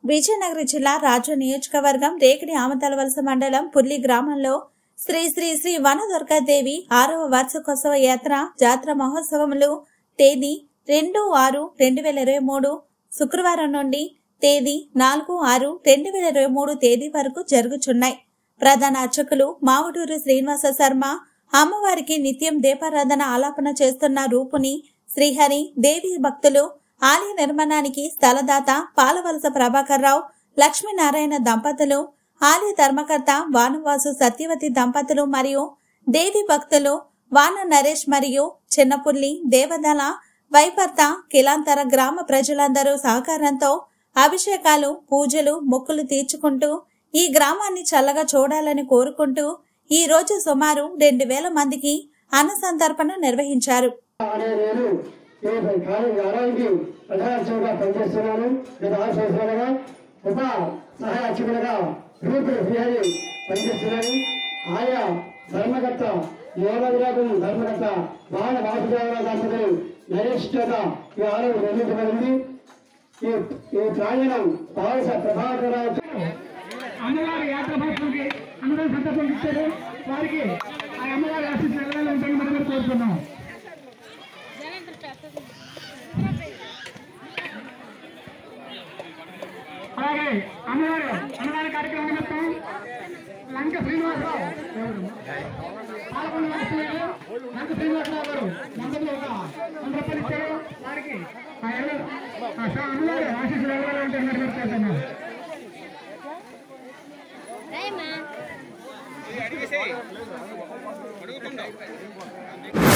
విజయనగరం జిల్లా రాజు నియోజకవర్గం రేకిడి ఆమతలవలస మండలం పుల్లి గ్రామంలో శ్రీ శ్రీ శ్రీ వనదుర్గాదేవి ఆరవ వార్షికోత్సవ యాత్ర జాతర మహోత్సవములు తేదీ రెండు ఆరు రెండు వేల ఇరవై మూడు శుక్రవారం నుండి తేదీ నాలుగు ఆరు రెండు వేల ఇరవై మూడు తేదీ వరకు జరుగుచున్నాయి ప్రధాన అర్చకులు మావుటూరు శ్రీనివాస శర్మ అమ్మవారికి నిత్యం దీపారాధన ఆలాపన చేస్తున్న రూపుని శ్రీహరి దేవి భక్తులు ఆలయ నిర్మాణానికి స్థలదాత పాలవలస ప్రభాకర్ రావు లక్ష్మీనారాయణ దంపతులు ఆలయ ధర్మకర్త వానవాసు సత్యవతి దంపతులు మరియు దేవి భక్తులు వాన నరేష్ మరియు చిన్నపుల్లి దేవదల వైపర్త కిలాంతర గ్రామ ప్రజలందరూ సహకారంతో అభిషేకాలు పూజలు మొక్కులు తీర్చుకుంటూ ఈ గ్రామాన్ని చల్లగా చూడాలని కోరుకుంటూ ఈ రోజు సుమారు రెండు వేల మందికి అన్న సంతర్పణ నిర్వహించారు అనే నేను ఈ కాలం ఆరోగ్యం ప్రధానంగా పనిచేస్తున్నాను గత ఆరు సంవత్సరాలుగా ఉప సహాయ అర్చకులుగా రూపు శ్రీహరి పనిచేస్తున్నాను ఆయా ధర్మకర్త యోగవిరాగం ధర్మకర్త బాల వాసుదేవరావు దంపతులు నరేష్ చేత ఈ ఆలయం నిర్మించబడింది ఈ ఈ ప్రాంగణం పాలస ప్రభాకరరావు అమ్మవారి యాత్ర మహోత్సవంకి అందరూ సందర్భం ఇచ్చారు వారికి ఆ అమ్మవారి ఆశీస్సులు ఎల్లవేళ ఉంటాయని మనం కోరుతున్నాం అలాగే అమ్మవారు అన్నదాన కార్యక్రమం నిమిత్తం లంక శ్రీనివాసరావు ఎవరు? పాల్గొన్న వాసుదేవులు లంక శ్రీనివాసరావు గారు మండపంలో ఒక వంద రూపాయలు ఇచ్చారు వారికి ఆ ఎల్ల- ఆ సా- అమ్మవారి ఆశీస్సులు ఎల్లవేళ ఉంటాయని మనం కోరుతున్నాం Hey, man.